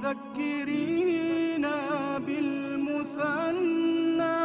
والمذكرين بالمثنى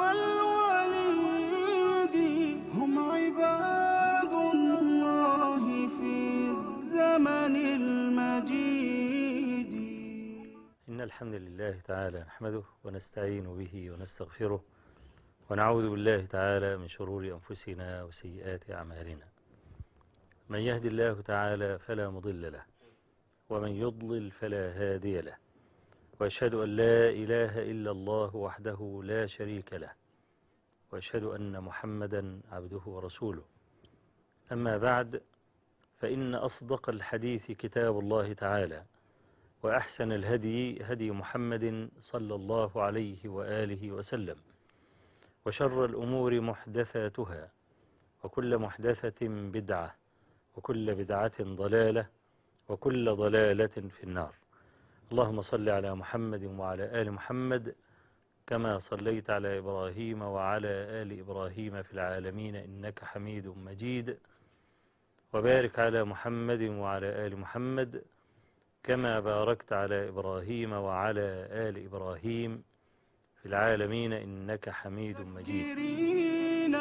والوليد هم عباد الله في الزمن المجيد إن الحمد لله تعالى نحمده ونستعين به ونستغفره ونعوذ بالله تعالى من شرور أنفسنا وسيئات أعمالنا من يهد الله تعالى فلا مضل له ومن يضلل فلا هادي له وأشهد أن لا إله إلا الله وحده لا شريك له وأشهد أن محمدا عبده ورسوله أما بعد فإن أصدق الحديث كتاب الله تعالى وأحسن الهدي هدي محمد صلى الله عليه وآله وسلم وشر الأمور محدثاتها وكل محدثة بدعة وكل بدعة ضلالة وكل ضلالة في النار اللهم صل على محمد وعلى آل محمد كما صليت على إبراهيم وعلى آل إبراهيم في العالمين إنك حميد مجيد وبارك على محمد وعلى آل محمد كما باركت على إبراهيم وعلى آل إبراهيم في العالمين إنك حميد مجيد والمذكرين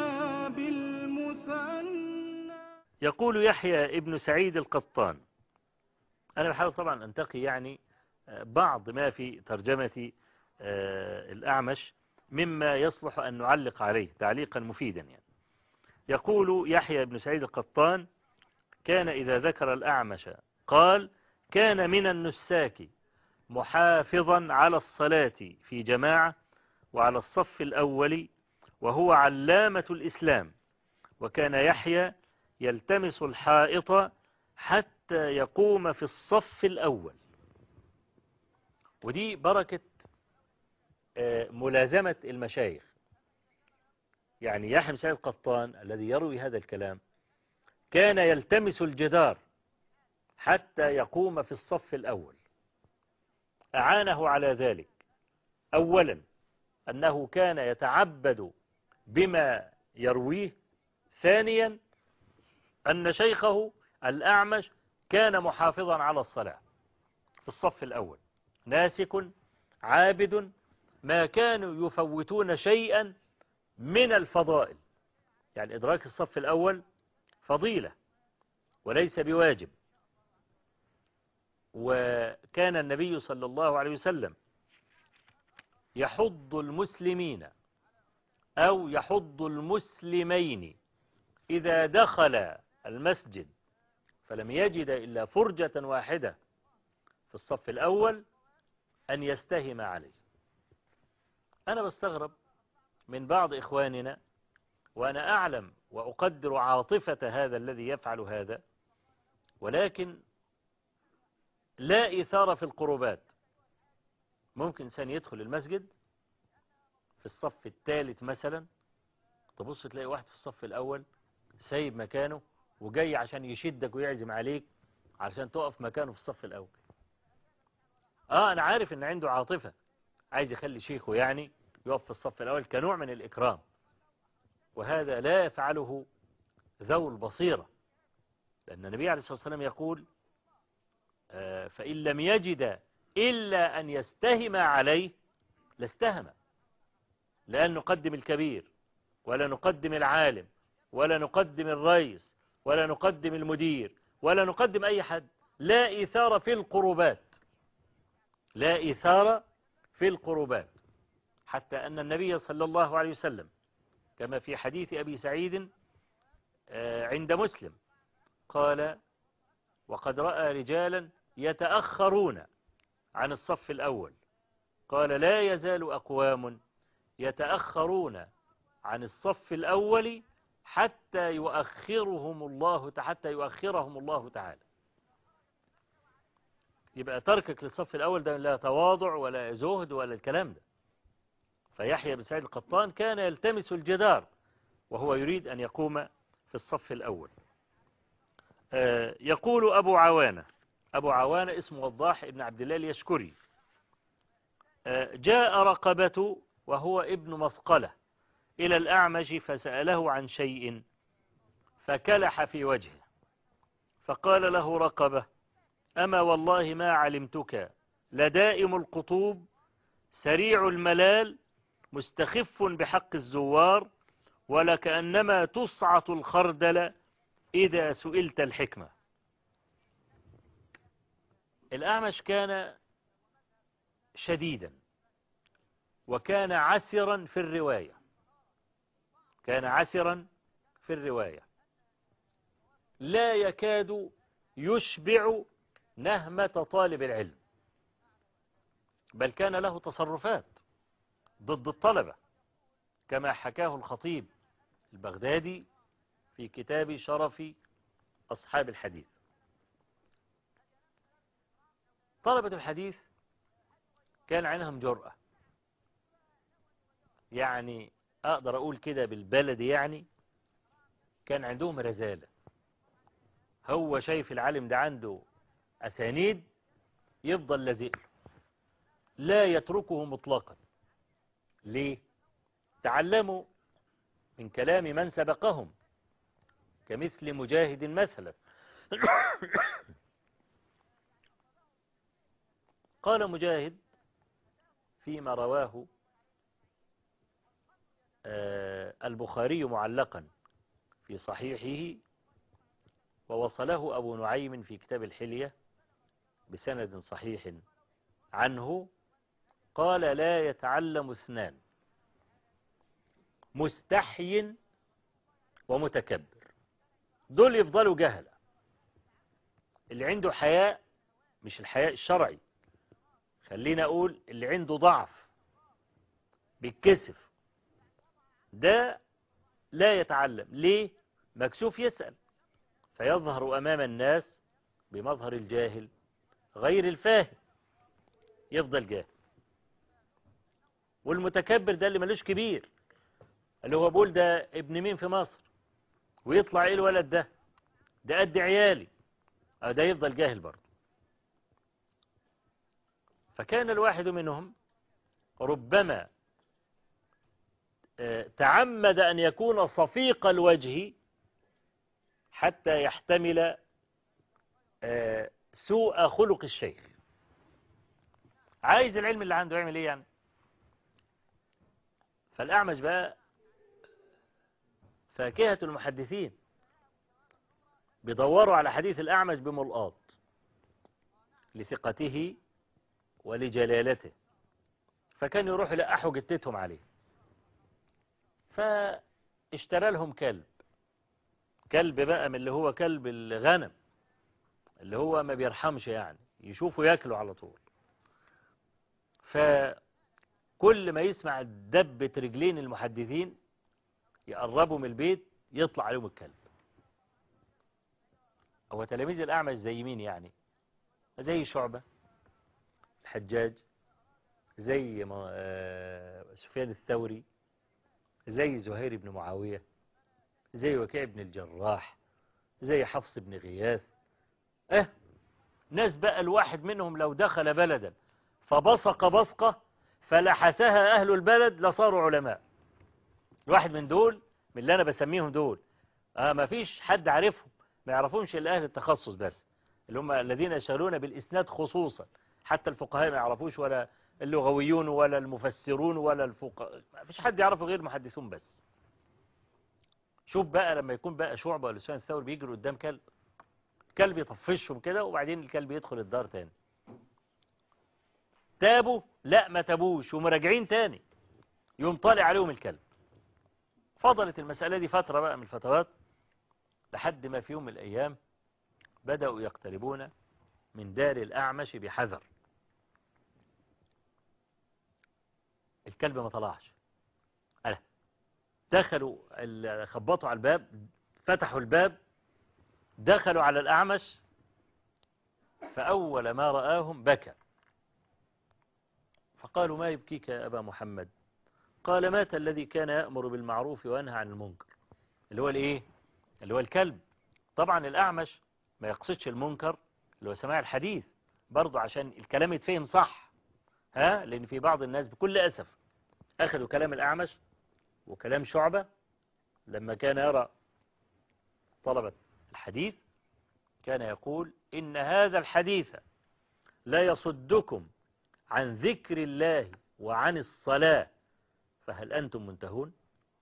بالمثنى يقول يحيى ابن سعيد القطان أنا بحاول طبعا أنتقي يعني بعض ما في ترجمة الأعمش مما يصلح أن نعلق عليه تعليقا مفيدا يعني يقول يحيى بن سعيد القطان كان إذا ذكر الأعمش قال كان من النساك محافظا على الصلاة في جماعة وعلى الصف الأول وهو علامة الإسلام وكان يحيى يلتمس الحائط حتى يقوم في الصف الأول ودي بركة ملازمة المشايخ يعني يحيى بن سعيد القطان الذي يروي هذا الكلام كان يلتمس الجدار حتى يقوم في الصف الأول أعانه على ذلك أولا أنه كان يتعبد بما يرويه ثانيا أن شيخه الأعمش كان محافظا على الصلاة في الصف الأول ناسك عابد ما كانوا يفوتون شيئا من الفضائل يعني إدراك الصف الأول فضيلة وليس بواجب وكان النبي صلى الله عليه وسلم يحض المسلمين أو يحض المسلمين إذا دخل المسجد فلم يجد إلا فرجة واحدة في الصف الأول أن يستهم عليه أنا بستغرب من بعض إخواننا وأنا أعلم وأقدر عاطفة هذا الذي يفعل هذا ولكن لا إثارة في القربات ممكن إنسان يدخل المسجد في الصف الثالث مثلا تبص تلاقي واحد في الصف الأول سايب مكانه وجاي عشان يشدك ويعزم عليك عشان تقف مكانه في الصف الأول آه أنا عارف إن عنده عاطفة عايز يخلي شيخه يعني يقف في الصف الأول كنوع من الإكرام وهذا لا يفعله ذو البصيرة لأن النبي عليه الصلاة والسلام يقول فإن لم يجد إلا أن يستهم عليه لاستهم لا نقدم الكبير ولا نقدم العالم ولا نقدم الرئيس ولا نقدم المدير ولا نقدم أي حد لا إيثار في القربات لا إيثار في القربات حتى أن النبي صلى الله عليه وسلم كما في حديث أبي سعيد عند مسلم قال وقد رأى رجالا يتأخرون عن الصف الأول قال لا يزال أقوام يتأخرون عن الصف الأول حتى يؤخرهم الله حتى يؤخرهم الله تعالى يبقى تركك للصف الأول ده لا تواضع ولا زهد ولا الكلام ده فيحيى بن سعيد القطان كان يلتمس الجدار وهو يريد أن يقوم في الصف الأول يقول أبو عوانة أبو عوانة اسمه وضاح ابن عبد الله اليشكري جاء رقبة وهو ابن مثقلة إلى الأعمش فسأله عن شيء فكلح في وجهه فقال له رقبة أما والله ما علمتك لدائم القطوب سريع الملال مستخف بحق الزوار ولكأنما تصعة الخردل إذا سئلت الحكمة الأعمش كان شديدا وكان عسرا في الرواية كان عسرا في الرواية لا يكاد يشبع نهمة طالب العلم بل كان له تصرفات ضد الطلبة كما حكاه الخطيب البغدادي في كتاب شرف أصحاب الحديث طلبة الحديث كان عندهم جرأة يعني أقدر أقول كده بالبلد يعني كان عندهم رزالة هو شايف العالم ده عنده أسانيد يفضل لازق له لا يتركه مطلقا ليه تعلموا من كلام من سبقهم كمثل مجاهد مثلا قال مجاهد فيما رواه البخاري معلقا في صحيحه ووصله أبو نعيم في كتاب الحلية بسند صحيح عنه قال لا يتعلم اثنان مستحي ومتكبر دول يفضلوا جهلة اللي عنده حياء مش الحياء الشرعي خلينا أقول اللي عنده ضعف بيتكسف ده لا يتعلم ليه مكسوف يسأل فيظهر أمام الناس بمظهر الجاهل غير الفاهم يفضل جاهل والمتكبر ده اللي ملوش كبير اللي هو بقول ده ابن مين في مصر ويطلع ايه الولد ده ده قد عيالي أو ده يفضل جاهل برضه فكان الواحد منهم ربما تعمد أن يكون صفيق الوجه حتى يحتمل سوء خلق الشيخ عايز العلم اللي عنده يعمل ايه يعني فالأعمش بقى فاكهة المحدثين بيدوروا على حديث الأعمش بملقاط لثقته ولجلالته فكان يروح يلقحوا جتتهم عليه فاشترى لهم كلب كلب بقى من اللي هو كلب الغنم اللي هو ما بيرحمش يعني يشوفوا ياكلوا على طول فكل ما يسمع دبة رجلين المحدثين يقربوا من البيت يطلع عليهم الكلب هو تلاميذ الأعمش زي مين يعني زي شعبة الحجاج زي سفيان الثوري زي زهير بن معاوية زي وكيع بن الجراح زي حفص بن غياث اه ناس بقى الواحد منهم لو دخل بلدا فبصق بصقة فلحسها أهل البلد لصاروا علماء الواحد من دول من اللي أنا بسميهم دول آه ما فيش حد عارفهم ما يعرفهمش إلا أهل التخصص بس اللي هم الذين يشتغلون بالإسناد خصوصا حتى الفقهاء ما يعرفوش ولا اللغويون ولا المفسرون ولا الفقهاء ما فيش حد يعرفه غير المحدثون بس شوف بقى لما يكون بقى شعبة ولا سفيان الثوري بيجروا قدام كلب كلب يطفشهم كده وبعدين الكلب يدخل الدار تاني تابوا لا ما تابوش ومراجعين تاني يوم طالع عليهم الكلب فضلت المسألة دي فترة بقى من الفترات لحد ما في يوم من الأيام بدأوا يقتربون من دار الأعمش بحذر الكلب ما طلعش ألا دخلوا خبطوا على الباب فتحوا الباب دخلوا على الأعمش فأول ما رآهم بكى فقالوا ما يبكيك يا أبا محمد قال مات الذي كان يأمر بالمعروف وينهى عن المنكر اللي هو الايه اللي هو الكلب طبعا الأعمش ما يقصدش المنكر اللي هو سماع الحديث برضه عشان الكلام يتفهم صح ها لأن في بعض الناس بكل أسف أخذوا كلام الأعمش وكلام شعبة لما كان يرى طلبة الحديث كان يقول إن هذا الحديث لا يصدكم عن ذكر الله وعن الصلاة فهل أنتم منتهون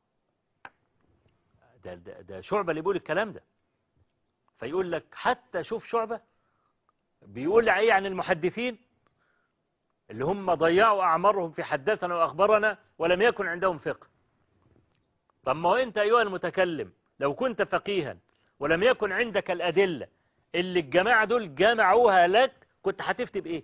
ده, ده, ده شعبة اللي بيقول الكلام ده فيقول لك حتى شوف شعبة بيقول ايه عن المحدثين اللي هم ضيعوا أعمارهم في حدثنا وأخبرنا ولم يكن عندهم فقه طب ما هو أنت أيها المتكلم لو كنت فقيها ولم يكن عندك الأدلة اللي الجماعة دول جمعوها لك كنت هتفتي بإيه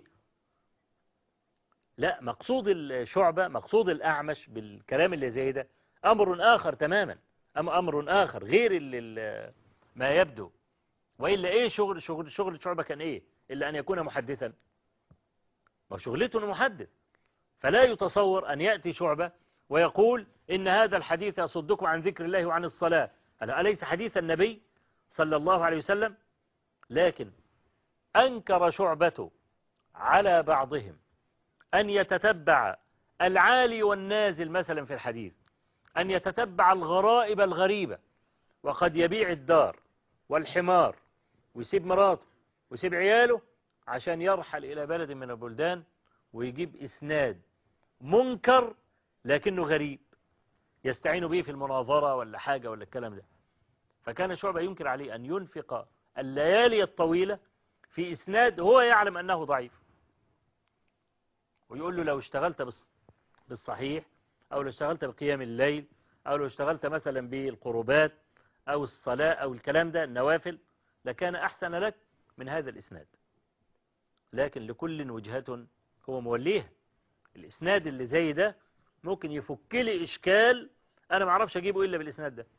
لا مقصود الشعبة مقصود الأعمش بالكلام اللي زي ده أمر آخر تماما أم أمر آخر غير اللي ما يبدو وإلا إيه شغل شغل شغل الشعبة كان إيه إلا أن يكون محدثا ما شغلته محدث فلا يتصور أن يأتي شعبة ويقول إن هذا الحديث يصدكم عن ذكر الله وعن الصلاة أليس حديث النبي صلى الله عليه وسلم لكن أنكر شعبة على بعضهم أن يتتبع العالي والنازل مثلا في الحديث أن يتتبع الغرائب الغريبة وقد يبيع الدار والحمار ويسيب مراته ويسيب عياله عشان يرحل إلى بلد من البلدان ويجيب إسناد منكر لكنه غريب يستعين به في المناظرة ولا حاجة ولا الكلام ده فكان شعبة ينكر عليه أن ينفق الليالي الطويلة في إسناد هو يعلم أنه ضعيف ويقول له لو اشتغلت بالصحيح أو لو اشتغلت بقيام الليل أو لو اشتغلت مثلا بالقربات أو الصلاة أو الكلام ده النوافل لكان أحسن لك من هذا الإسناد لكن لكل وجهة هو موليها الإسناد اللي زي ده ممكن يفك لي إشكال أنا ما اعرفش أجيبه إلا بالإسناد ده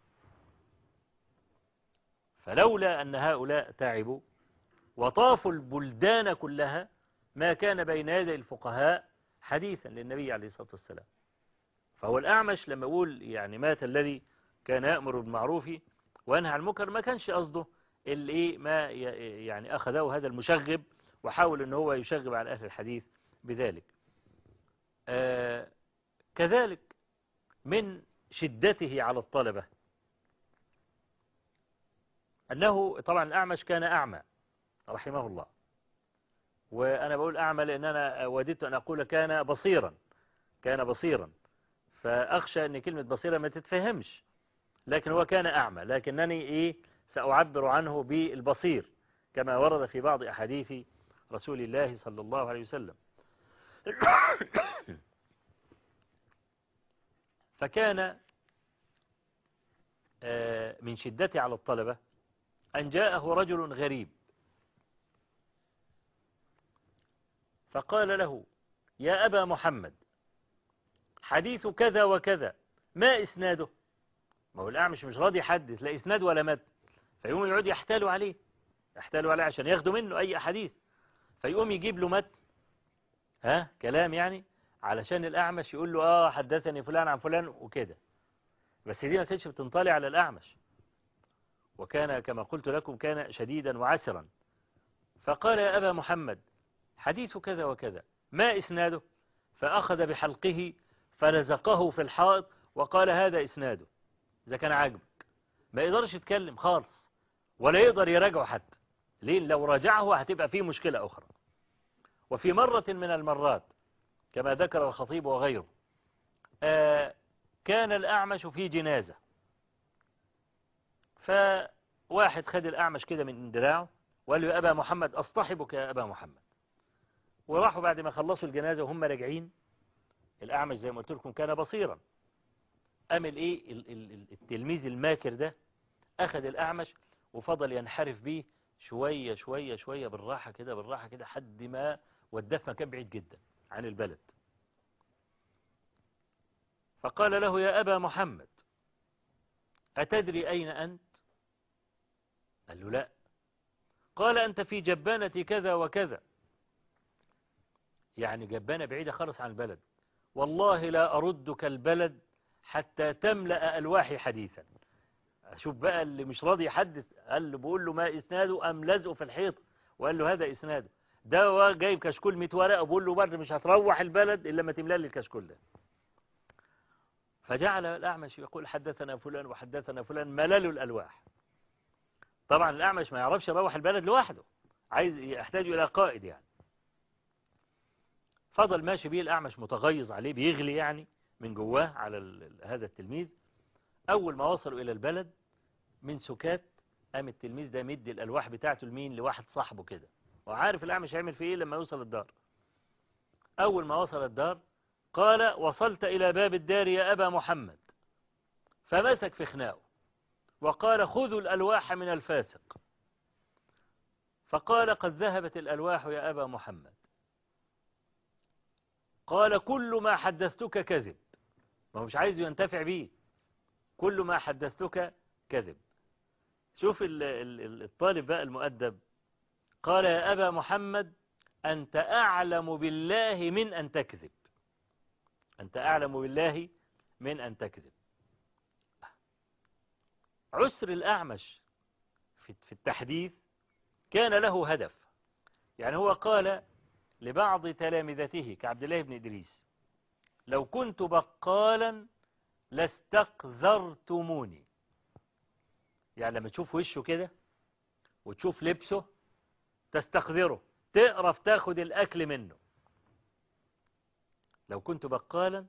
فلولا أن هؤلاء تعبوا وطافوا البلدان كلها ما كان بين يدي الفقهاء حديثا للنبي عليه الصلاة والسلام فهو الأعمش لما يقول يعني مات الذي كان يأمر بالمعروف وينهى عن المنكر ما كانش قصده اللي ما يعني أخذه هذا المشغب وحاول أن هو يشغب على أهل الحديث بذلك آه كذلك من شدته على الطلبة أنه طبعا الأعمش كان أعمى رحمه الله وأنا بقول أعمى لأن أنا وددت أن أقول كان بصيرا كان بصيرا فأخشى أن كلمة بصيرا ما تتفهمش لكن هو كان أعمى لكنني إيه سأعبر عنه بالبصير كما ورد في بعض أحاديث رسول الله صلى الله عليه وسلم فكان من شدته على الطلبة أن جاءه رجل غريب فقال له يا أبا محمد حديث كذا وكذا ما إسناده ما هو الأعمش مش راضي يحدث لا إسناد ولا مد فيقوم يقعد يحتالوا عليه يحتالوا عليه عشان ياخدوا منه أي حديث فيقوم يجيب له متن ها كلام يعني علشان الأعمش يقول له آه حدثني فلان عن فلان وكده بس دي ما كانتش بتنطلع على الأعمش وكان كما قلت لكم كان شديدا وعسرا فقال يا أبا محمد حديث كذا وكذا ما إسناده فأخذ بحلقه فلزقه في الحائط وقال هذا إسناده إذا كان عاجبك ما يقدرش يتكلم خالص ولا يقدر يراجعه حتى ليه لو راجعه هتبقى فيه مشكلة أخرى وفي مرة من المرات كما ذكر الخطيب وغيره آه كان الأعمش في جنازة فواحد خد الأعمش كده من دراعه وقال له يا أبا محمد أصطحبك يا أبا محمد وراحوا بعد ما خلصوا الجنازة وهم راجعين الأعمش زي ما قلت لكم كان بصيرا أمل إيه التلميذ الماكر ده أخذ الأعمش وفضل ينحرف بيه شوية شوية شوية بالراحة كده بالراحة كده حد ما وداه في مكان بعيد جدا عن البلد فقال له يا أبا محمد أتدري أين أنت قال له لا قال أنت في جبانة كذا وكذا يعني جبانة بعيدة خالص عن البلد والله لا أردك البلد حتى تملأ ألواحي حديثا أشوف بقى اللي مش راضي يحدث قال له بقول له ما إسناده أم لزقه في الحيط وقال له هذا إسناده ده جايب كشكول 100 ورقة وبقول له برضه مش هتروح البلد إلا ما تملى لي الكشكول ده فجعل الأعمش يقول حدثنا فلان وحدثنا فلان مللوا الألواح طبعا الأعمش ما يعرفش يروح البلد لوحده عايز يحتاج إلى قائد يعني فضل ماشي بيه الأعمش متغيظ عليه بيغلي يعني من جواه على ال- هذا التلميذ أول ما وصلوا إلى البلد من سكات قام التلميذ ده مدي الألواح بتاعته لمين لواحد صاحبه كده وعارف الأعمش هيعمل فيه إيه لما يوصل الدار أول ما وصل الدار قال وصلت إلى باب الدار يا أبا محمد فمسك في خناقه وقال خذوا الألواح من الفاسق فقال قد ذهبت الألواح يا أبا محمد قال كل ما حدثتك كذب ما هو مش عايز ينتفع بيه كل ما حدثتك كذب شوف ال- ال- ال- الطالب بقى المؤدب قال يا أبا محمد أنت أعلم بالله من أن تكذب أنت أعلم بالله من أن تكذب عسر الأعمش في في التحديث كان له هدف يعني هو قال لبعض تلامذته كعبد الله بن إدريس لو كنت بقالا لاستقذرتموني يعني لما تشوف وشه كده وتشوف لبسه تستقذره تقرف تاخد الأكل منه لو كنت بقالا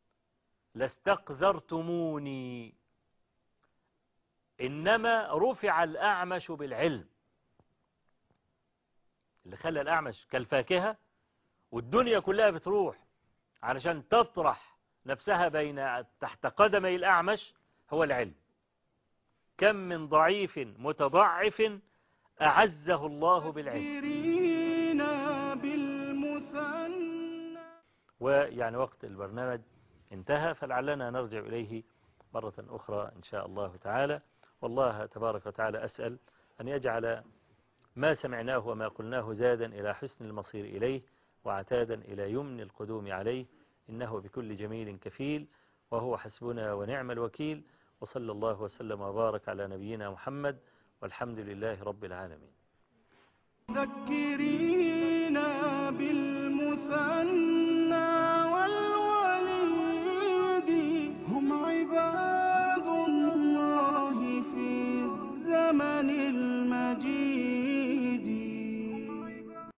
لاستقذرتموني إنما رفع الأعمش بالعلم اللي خلى الأعمش كالفاكهة والدنيا كلها بتروح علشان تطرح نفسها بين تحت قدمي الأعمش هو العلم كم من ضعيف متضعف أعزه الله بالعلم ذاكرين بالمثنى ويعني وقت البرنامج انتهى فلعلنا نرجع إليه مرة أخرى إن شاء الله تعالى والله تبارك وتعالى أسأل أن يجعل ما سمعناه وما قلناه زادا إلى حسن المصير إليه وعتادا إلى يمن القدوم عليه إنه بكل جميل كفيل وهو حسبنا ونعم الوكيل وصلى الله وسلم وبارك على نبينا محمد والحمد لله رب العالمين ذكرين